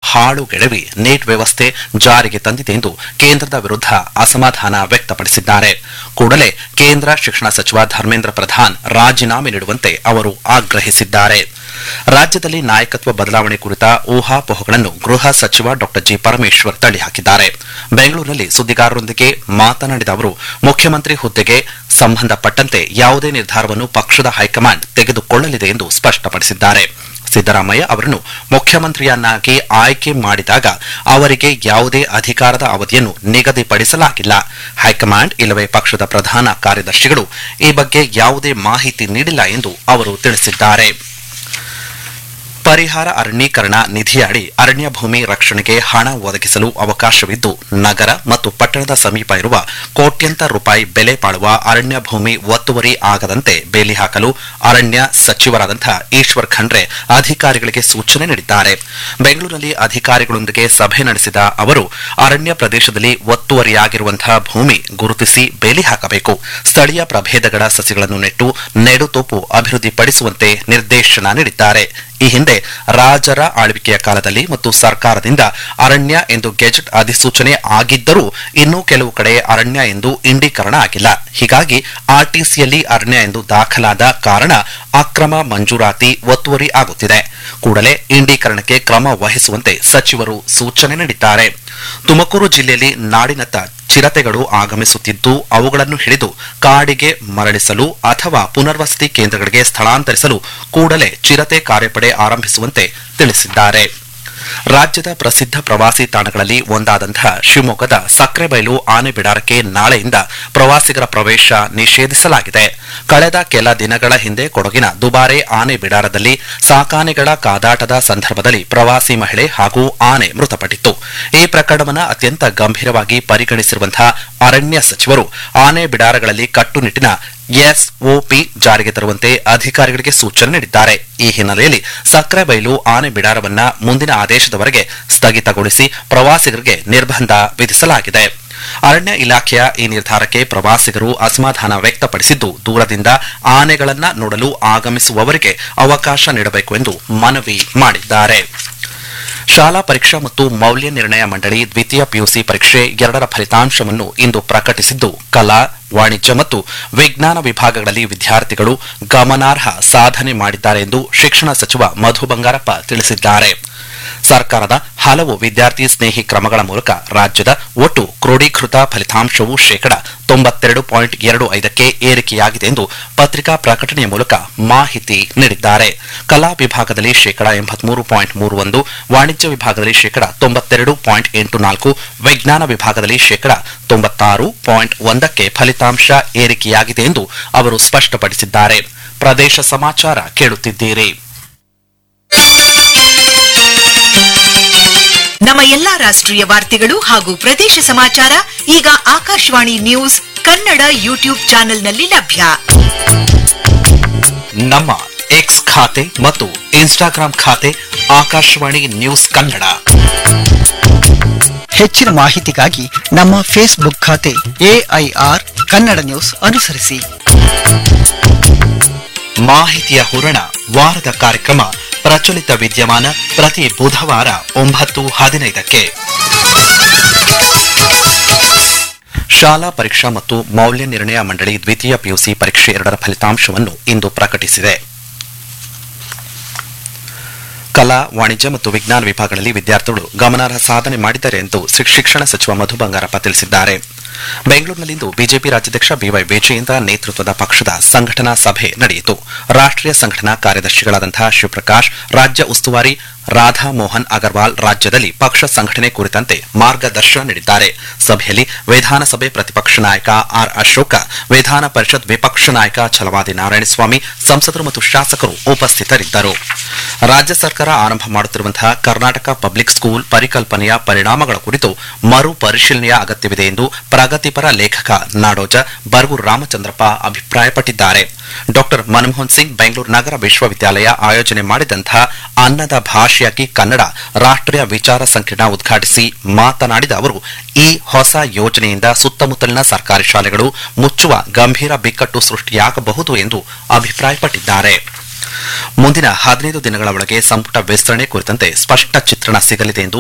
ಹಾಳುಗೆಡವಿ neat ವ್ಯವಸ್ಥೆ ಜಾರಿಗೆ ತಂದಿದೆ ಎಂದು ಕೇಂದ್ರದ ವಿರುದ್ಧ ಅಸಮಾಧಾನ ವ್ಯಕ್ತಪಡಿಸಿದ್ದಾರೆ ಕೂಡಲೇ ಕೇಂದ್ರ ಶಿಕ್ಷಣ ಸಚಿವ ಧರ್ಮೇಂದ್ರ ಪ್ರಧಾನ್ ರಾಜೀನಾಮೆ ನೀಡುವಂತೆ ಅವರು ಆಗ್ರಹಿಸಿದ್ದಾರೆ ರಾಜ್ಯದಲ್ಲಿ ನಾಯಕತ್ವ ಬದಲಾವಣೆ ಕುರಿತ ಊಹಾಪೋಹಗಳನ್ನು ಗೃಹ ಸಚಿವ ಡಾ ಜಿ ಪರಮೇಶ್ವರ್ ತಳ್ಳಿಹಾಕಿದ್ದಾರೆ ಬೆಂಗಳೂರಿನಲ್ಲಿ ಸುದ್ದಿಗಾರರೊಂದಿಗೆ ಮಾತನಾಡಿದ ಅವರು ಮುಖ್ಯಮಂತ್ರಿ ಹುದ್ದೆಗೆ ಸಂಬಂಧಪಟ್ಟಂತೆ ಯಾವುದೇ ನಿರ್ಧಾರವನ್ನು ಪಕ್ಷದ ಹೈಕಮಾಂಡ್ ತೆಗೆದುಕೊಳ್ಳಲಿದೆ ಎಂದು ಸ್ಪಷ್ಟಪಡಿಸಿದ್ದಾರೆ ಸಿದ್ದರಾಮಯ್ಯ ಅವರನ್ನು ಮುಖ್ಯಮಂತ್ರಿಯನ್ನಾಗಿ ಆಯ್ಕೆ ಮಾಡಿದಾಗ ಅವರಿಗೆ ಯಾವುದೇ ಅಧಿಕಾರದ ಅವಧಿಯನ್ನು ನಿಗದಿಪಡಿಸಲಾಗಿಲ್ಲ ಹೈಕಮಾಂಡ್ ಇಲ್ಲವೇ ಪಕ್ಷದ ಪ್ರಧಾನ ಕಾರ್ಯದರ್ಶಿಗಳು ಈ ಬಗ್ಗೆ ಯಾವುದೇ ಮಾಹಿತಿ ನೀಡಿಲ್ಲ ಎಂದು ಅವರು ತಿಳಿಸಿದ್ದಾರೆ ಪರಿಹಾರ ಅರಣ್ಯೀಕರಣ ನಿಧಿಯಡಿ ಅರಣ್ಯ ಭೂಮಿ ರಕ್ಷಣೆಗೆ ಹಣ ಒದಗಿಸಲು ಅವಕಾಶವಿದ್ದು ನಗರ ಮತ್ತು ಪಟ್ಟಣದ ಸಮೀಪ ಇರುವ ಕೋಟ್ಯಂತರ ರೂಪಾಯಿ ಬೆಲೆ ಬಾಳುವ ಅರಣ್ಯ ಭೂಮಿ ಒತ್ತುವರಿ ಆಗದಂತೆ ಬೇಲಿ ಹಾಕಲು ಅರಣ್ಯ ಸಚಿವರಾದಂತಹ ಈಶ್ವರ್ ಖಂಡ್ರೆ ಅಧಿಕಾರಿಗಳಿಗೆ ಸೂಚನೆ ನೀಡಿದ್ದಾರೆ ಬೆಂಗಳೂರಿನಲ್ಲಿ ಅಧಿಕಾರಿಗಳೊಂದಿಗೆ ಸಭೆ ನಡೆಸಿದ ಅವರು ಅರಣ್ಯ ಪ್ರದೇಶದಲ್ಲಿ ಒತ್ತುವರಿಯಾಗಿರುವಂತಹ ಭೂಮಿ ಗುರುತಿಸಿ ಬೇಲಿ ಹಾಕಬೇಕು ಸ್ಥಳೀಯ ಪ್ರಭೇದಗಳ ಸಸಿಗಳನ್ನು ನೆಟ್ಟು ನೆಡುತೋಪು ಅಭಿವೃದ್ಧಿಪಡಿಸುವಂತೆ ನಿರ್ದೇಶನ ನೀಡಿದ್ದಾರೆ ಈ ಹಿಂದೆ ರಾಜರ ಆಳ್ವಿಕೆಯ ಕಾಲದಲ್ಲಿ ಮತ್ತು ಸರ್ಕಾರದಿಂದ ಅರಣ್ಯ ಎಂದು ಗೆಜೆಟ್ ಅಧಿಸೂಚನೆ ಆಗಿದ್ದರೂ ಇನ್ನೂ ಕೆಲವು ಕಡೆ ಅರಣ್ಯ ಎಂದು ಇಂಡೀಕರಣ ಆಗಿಲ್ಲ ಹೀಗಾಗಿ ಆರ್ಟಿಸಿಯಲ್ಲಿ ಅರಣ್ಯ ಎಂದು ದಾಖಲಾದ ಕಾರಣ ಅಕ್ರಮ ಮಂಜೂರಾತಿ ಒತ್ತುವರಿ ಆಗುತ್ತಿದೆ ಕೂಡಲೇ ಇಂಡೀಕರಣಕ್ಕೆ ಕ್ರಮ ವಹಿಸುವಂತೆ ಸಚಿವರು ಸೂಚನೆ ನೀಡಿದ್ದಾರೆ ತುಮಕೂರು ಜಿಲ್ಲೆಯಲ್ಲಿ ನಾಡಿನತ್ತ ಚಿರತೆಗಳು ಆಗಮಿಸುತ್ತಿದ್ದು ಅವುಗಳನ್ನು ಹಿಡಿದು ಕಾಡಿಗೆ ಮರಳಿಸಲು ಅಥವಾ ಪುನರ್ವಸತಿ ಕೇಂದ್ರಗಳಿಗೆ ಸ್ಥಳಾಂತರಿಸಲು ಕೂಡಲೇ ಚಿರತೆ ಕಾರ್ಯಪಡೆ ಆರಂಭಿಸುವಂತೆ ತಿಳಿಸಿದ್ದಾರೆ ರಾಜ್ಯದ ಪ್ರಸಿದ್ಧ ಪ್ರವಾಸಿ ತಾಣಗಳಲ್ಲಿ ಒಂದಾದಂತಹ ಶಿವಮೊಗ್ಗದ ಸಕ್ರೆಬೈಲು ಆನೆ ಬಿಡಾರಕ್ಕೆ ನಾಳೆಯಿಂದ ಪ್ರವಾಸಿಗರ ಪ್ರವೇಶ ನಿಷೇಧಿಸಲಾಗಿದೆ ಕಳೆದ ಕೆಲ ದಿನಗಳ ಹಿಂದೆ ಕೊಡಗಿನ ದುಬಾರೆ ಆನೆ ಬಿಡಾರದಲ್ಲಿ ಸಾಕಾನೆಗಳ ಕಾದಾಟದ ಸಂದರ್ಭದಲ್ಲಿ ಪ್ರವಾಸಿ ಮಹಿಳೆ ಹಾಗೂ ಆನೆ ಮೃತಪಟ್ಟಿತ್ತು ಈ ಪ್ರಕರಣವನ್ನು ಅತ್ಯಂತ ಗಂಭೀರವಾಗಿ ಪರಿಗಣಿಸಿರುವಂತಹ ಅರಣ್ಯ ಸಚಿವರು ಆನೆ ಬಿಡಾರಗಳಲ್ಲಿ ಕಟ್ಟುನಿಟ್ಟಿನ ಎಸ್ಒಪಿ ಜಾರಿಗೆ ತರುವಂತೆ ಅಧಿಕಾರಿಗಳಿಗೆ ಸೂಚನೆ ನೀಡಿದ್ದಾರೆ ಈ ಹಿನ್ನೆಲೆಯಲ್ಲಿ ಸಕ್ರೆಬೈಲು ಆನೆ ಬಿಡಾರವನ್ನ ಮುಂದಿನ ಆದೇಶದವರೆಗೆ ಸ್ಥಗಿತಗೊಳಿಸಿ ಪ್ರವಾಸಿಗರಿಗೆ ನಿರ್ಬಂಧ ವಿಧಿಸಲಾಗಿದೆ ಅರಣ್ಯ ಇಲಾಖೆಯ ಈ ನಿರ್ಧಾರಕ್ಕೆ ಪ್ರವಾಸಿಗರು ಅಸಮಾಧಾನ ವ್ಯಕ್ತಪಡಿಸಿದ್ದು ದೂರದಿಂದ ಆನೆಗಳನ್ನ ನೋಡಲು ಆಗಮಿಸುವವರಿಗೆ ಅವಕಾಶ ನೀಡಬೇಕು ಎಂದು ಮನವಿ ಮಾಡಿದ್ದಾರೆ ಶಾಲಾ ಪರೀಕ್ಷಾ ಮತ್ತು ಮೌಲ್ಯ ನಿರ್ಣಯ ಮಂಡಳಿ ದ್ವಿತೀಯ ಪಿಯುಸಿ ಪರೀಕ್ಷೆ ಎರಡರ ಫಲಿತಾಂಶವನ್ನು ಇಂದು ಪ್ರಕಟಿಸಿದ್ದು ಕಲಾ ವಾಣಿಜ್ಯ ಮತ್ತು ವಿಜ್ಞಾನ ವಿಭಾಗಗಳಲ್ಲಿ ವಿದ್ಯಾರ್ಥಿಗಳು ಗಮನಾರ್ಹ ಸಾಧನೆ ಮಾಡಿದ್ದಾರೆ ಎಂದು ಶಿಕ್ಷಣ ಸಚಿವ ಮಧು ಬಂಗಾರಪ್ಪ ತಿಳಿಸಿದ್ದಾರೆ ಸರ್ಕಾರದ ಹಲವು ವಿದ್ಯಾರ್ಥಿ ಸ್ನೇಹಿ ಕ್ರಮಗಳ ಮೂಲಕ ರಾಜ್ಯದ ಒಟ್ಟು ಕ್ರೋಢೀಕೃತ ಫಲಿತಾಂಶವು ಶೇಕಡ ತೊಂಬತ್ತೆರಡು ಪಾಯಿಂಟ್ ಎರಡು ಐದಕ್ಕೆ ಏರಿಕೆಯಾಗಿದೆ ಎಂದು ಪತ್ರಿಕಾ ಪ್ರಕಟಣೆಯ ಮೂಲಕ ಮಾಹಿತಿ ನೀಡಿದ್ದಾರೆ ಕಲಾ ವಿಭಾಗದಲ್ಲಿ ಶೇಕಡ ಎಂಬತ್ಮೂರು ಪಾಯಿಂಟ್ ಮೂರು ಒಂದು ವಾಣಿಜ್ಯ ವಿಭಾಗದಲ್ಲಿ ಶೇಕಡ ತೊಂಬತ್ತೆರಡು ಪಾಯಿಂಟ್ ಎಂಟು ನಾಲ್ಕು ವಿಜ್ಞಾನ ವಿಭಾಗದಲ್ಲಿ ಶೇಕಡ ತೊಂಬತ್ತಾರು ಪಾಯಿಂಟ್ ಒಂದಕ್ಕೆ ಫಲಿತಾಂಶ ಏರಿಕೆಯಾಗಿದೆ ಎಂದು ಅವರು ಸ್ಪಷ್ಟಪಡಿಸಿದ್ದಾರೆ ಪ್ರದೇಶ ಸಮಾಚಾರ ಕೇಳುತ್ತಿದ್ದೀರಿ ನಮ್ಮ ಎಲ್ಲಾ ರಾಷ್ಟ್ರೀಯ ವಾರ್ತೆಗಳು ಹಾಗೂ ಪ್ರದೇಶ ಸಮಾಚಾರ ಈಗ ಆಕಾಶವಾಣಿ ನ್ಯೂಸ್ ಕನ್ನಡ ಯೂಟ್ಯೂಬ್ ಚಾನೆಲ್ನಲ್ಲಿ ಲಭ್ಯ ನಮ್ಮ ಎಕ್ಸ್ ಖಾತೆ ಮತ್ತು ಇನ್ಸ್ಟಾಗ್ರಾಂ ಖಾತೆ ಆಕಾಶವಾಣಿ ನ್ಯೂಸ್ ಕನ್ನಡ ಹೆಚ್ಚಿನ ಮಾಹಿತಿಗಾಗಿ ನಮ್ಮ ಫೇಸ್ಬುಕ್ ಖಾತೆ ಎಐಆರ್ ಕನ್ನಡ ನ್ಯೂಸ್ ಅನುಸರಿಸಿ ಮಾಹಿತಿಯ ಹೂರಣ ವಾರದ ಕಾರ್ಯಕ್ರಮ ಪ್ರಚಲಿತ ವಿದ್ಯಮಾನ ಪ್ರತಿ ಬುಧವಾರ ಒಂಬತ್ತು ಹದಿನೈದಕ್ಕೆ ಶಾಲಾ ಪರೀಕ್ಷಾ ಮತ್ತು ಮೌಲ್ಯ ನಿರ್ಣಯ ಮಂಡಳಿ ದ್ವಿತೀಯ ಪಿಯುಸಿ ಪರೀಕ್ಷೆ ಎರಡರ ಫಲಿತಾಂಶವನ್ನು ಇಂದು ಪ್ರಕಟಿಸಿದೆ ಕಲಾ ವಾಣಿಜ್ಯ ಮತ್ತು ವಿಜ್ಞಾನ ವಿಭಾಗಗಳಲ್ಲಿ ವಿದ್ಯಾರ್ಥಿಗಳು ಗಮನಾರ್ಹ ಸಾಧನೆ ಮಾಡಿದ್ದಾರೆ ಎಂದು ಶಿ- ಶಿಕ್ಷಣ ಸಚಿವ ಮಧು ಬಂಗಾರಪ್ಪ ತಿಳಿಸಿದ್ದಾರೆ ಬೆಂಗಳೂರಿನಲ್ಲಿಂದು ಬಿಜೆಪಿ ರಾಜ್ಯಾಧ್ಯಕ್ಷ ಬಿವೈ ವಿಜಯೇಂದ್ರ ನೇತೃತ್ವದ ಪಕ್ಷದ ಸಂಘಟನಾ ಸಭೆ ನಡೆಯಿತು ರಾಷ್ಟ್ರೀಯ ಸಂಘಟನಾ ಕಾರ್ಯದರ್ಶಿಗಳಾದಂತಹ ಶಿವಪ್ರಕಾಶ್ ರಾಜ್ಯ ಉಸ್ತುವಾರಿ ರಾಧಾ ಮೋಹನ್ ಅಗರ್ವಾಲ್ ರಾಜ್ಯದಲ್ಲಿ ಪಕ್ಷ ಸಂಘಟನೆ ಕುರಿತಂತೆ ಮಾರ್ಗದರ್ಶನ ನೀಡಿದ್ದಾರೆ ಸಭೆಯಲ್ಲಿ ವಿಧಾನಸಭೆ ಪ್ರತಿಪಕ್ಷ ನಾಯಕ ಆರ್ ಅಶೋಕ ವಿಧಾನ ಪರಿಷತ್ ವಿಪಕ್ಷ ನಾಯಕ ಛಲವಾದಿ ನಾರಾಯಣಸ್ವಾಮಿ ಸಂಸದರು ಮತ್ತು ಶಾಸಕರು ಉಪಸ್ಥಿತರಿದ್ದರು ರಾಜ್ಯ ಸರ್ಕಾರ ಆರಂಭ ಮಾಡುತ್ತಿರುವಂತಹ ಕರ್ನಾಟಕ ಪಬ್ಲಿಕ್ ಸ್ಕೂಲ್ ಪರಿಕಲ್ಪನೆಯ ಪರಿಣಾಮಗಳ ಕುರಿತು ಮರು ಪರಿಶೀಲನೆಯ ಅಗತ್ಯವಿದೆ ಎಂದು ಪ್ರಗತಿಪರ ಲೇಖಕ ನಾಡೋಜ ಬರ್ಗೂರು ರಾಮಚಂದ್ರಪ್ಪ ಅಭಿಪ್ರಾಯಪಟ್ಟಿದ್ದಾರೆ ಡಾಕ್ಟರ್ ಮನಮೋಹನ್ ಸಿಂಗ್ ಬೆಂಗಳೂರು ನಗರ ವಿಶ್ವವಿದ್ಯಾಲಯ ಆಯೋಜನೆ ಮಾಡಿದಂತಹ ಅನ್ನದ ಭಾಷೆಯಾಗಿ ಕನ್ನಡ ರಾಷ್ಟ್ರೀಯ ವಿಚಾರ ಸಂಕಿರಣ ಉದ್ಘಾಟಿಸಿ ಮಾತನಾಡಿದ ಅವರು ಈ ಹೊಸ ಯೋಜನೆಯಿಂದ ಸುತ್ತಮುತ್ತಲಿನ ಸರ್ಕಾರಿ ಶಾಲೆಗಳು ಮುಚ್ಚುವ ಗಂಭೀರ ಬಿಕ್ಕಟ್ಟು ಸೃಷ್ಟಿಯಾಗಬಹುದು ಎಂದು ಅಭಿಪ್ರಾಯಪಟ್ಟಿದ್ದಾರೆ ಮುಂದಿನ ಹದಿನೈದು ದಿನಗಳ ಒಳಗೆ ಸಂಪುಟ ವಿಸ್ತರಣೆ ಕುರಿತಂತೆ ಸ್ಪಷ್ಟ ಚಿತ್ರಣ ಸಿಗಲಿದೆ ಎಂದು